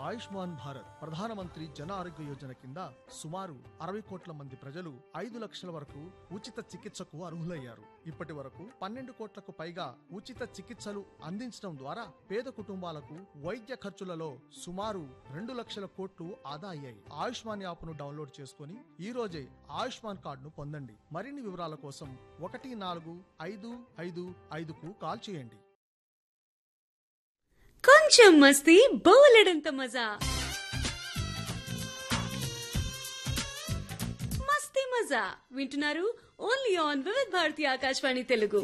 ఆయుష్మాన్ భారత్ ప్రధానమంత్రి జన ఆరోగ్య యోజన కింద సుమారు అరవై కోట్ల మంది ప్రజలు ఐదు లక్షల వరకు ఉచిత చికిత్సకు అర్హులయ్యారు ఇప్పటి వరకు పన్నెండు కోట్లకు పైగా ఉచిత చికిత్సలు అందించడం ద్వారా పేద కుటుంబాలకు వైద్య ఖర్చులలో సుమారు రెండు లక్షల కోట్లు ఆదా అయ్యాయి ఆయుష్మాన్ యాప్ను డౌన్లోడ్ చేసుకుని ఈ రోజే ఆయుష్మాన్ కార్డును పొందండి మరిన్ని వివరాల కోసం ఒకటి నాలుగు ఐదు ఐదు ఐదుకు కాల్ చేయండి కొంచెం మస్తీ బోలెడంత మజా మస్తీ మజా వింటున్నారు ఓన్లీ ఆన్ వివిధ్ భారతి ఆకాశవాణి తెలుగు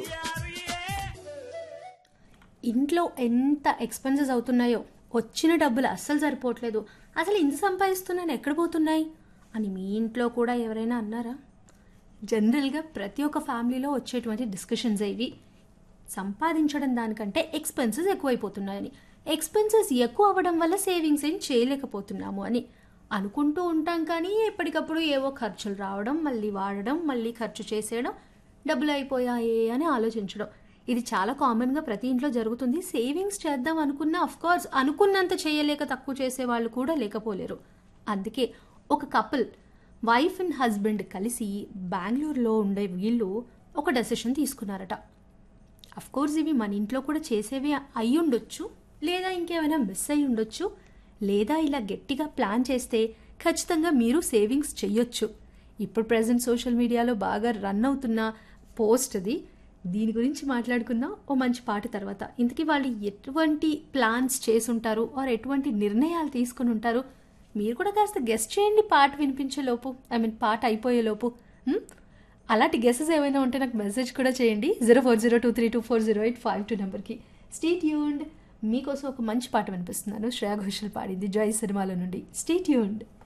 ఇంట్లో ఎంత ఎక్స్పెన్సెస్ అవుతున్నాయో వచ్చిన డబ్బులు అస్సలు సరిపోవట్లేదు అసలు ఇంత సంపాదిస్తున్నాను ఎక్కడ పోతున్నాయి అని మీ ఇంట్లో కూడా ఎవరైనా అన్నారా జనరల్గా ప్రతి ఒక్క ఫ్యామిలీలో వచ్చేటువంటి డిస్కషన్స్ ఇవి సంపాదించడం దానికంటే ఎక్స్పెన్సెస్ ఎక్కువైపోతున్నాయని ఎక్స్పెన్సెస్ ఎక్కువ అవ్వడం వల్ల సేవింగ్స్ ఏం చేయలేకపోతున్నాము అని అనుకుంటూ ఉంటాం కానీ ఎప్పటికప్పుడు ఏవో ఖర్చులు రావడం మళ్ళీ వాడడం మళ్ళీ ఖర్చు చేసేయడం డబ్బులు అయిపోయాయే అని ఆలోచించడం ఇది చాలా కామన్గా ప్రతి ఇంట్లో జరుగుతుంది సేవింగ్స్ చేద్దాం అనుకున్నా అఫ్ కోర్స్ అనుకున్నంత చేయలేక తక్కువ చేసే వాళ్ళు కూడా లేకపోలేరు అందుకే ఒక కపుల్ వైఫ్ అండ్ హస్బెండ్ కలిసి బెంగళూరులో ఉండే వీళ్ళు ఒక డెసిషన్ తీసుకున్నారట అఫ్ కోర్స్ ఇవి మన ఇంట్లో కూడా చేసేవి అయి ఉండొచ్చు లేదా ఇంకేమైనా మిస్ అయి ఉండొచ్చు లేదా ఇలా గట్టిగా ప్లాన్ చేస్తే ఖచ్చితంగా మీరు సేవింగ్స్ చెయ్యొచ్చు ఇప్పుడు ప్రజెంట్ సోషల్ మీడియాలో బాగా రన్ అవుతున్న పోస్ట్ అది దీని గురించి మాట్లాడుకుందాం ఓ మంచి పాట తర్వాత ఇంతకీ వాళ్ళు ఎటువంటి ప్లాన్స్ చేసుంటారు ఆర్ ఎటువంటి నిర్ణయాలు తీసుకుని ఉంటారు మీరు కూడా కాస్త గెస్ట్ చేయండి పాట వినిపించే లోపు ఐ మీన్ పాట అయిపోయే లోపు హ్మ్? అలాంటి గెసెస్ ఏమైనా ఉంటే నాకు మెసేజ్ కూడా చేయండి zero four zero two three two four zero eight five two నెంబర్కి స్టేట్ యూన్డ్ మీకోసం ఒక మంచి పాట వినిపిస్తున్నాను శ్రేయా ఘోషల్ పాడింది జాయ్ సినిమాలో నుండి స్టేట్ యూన్డ్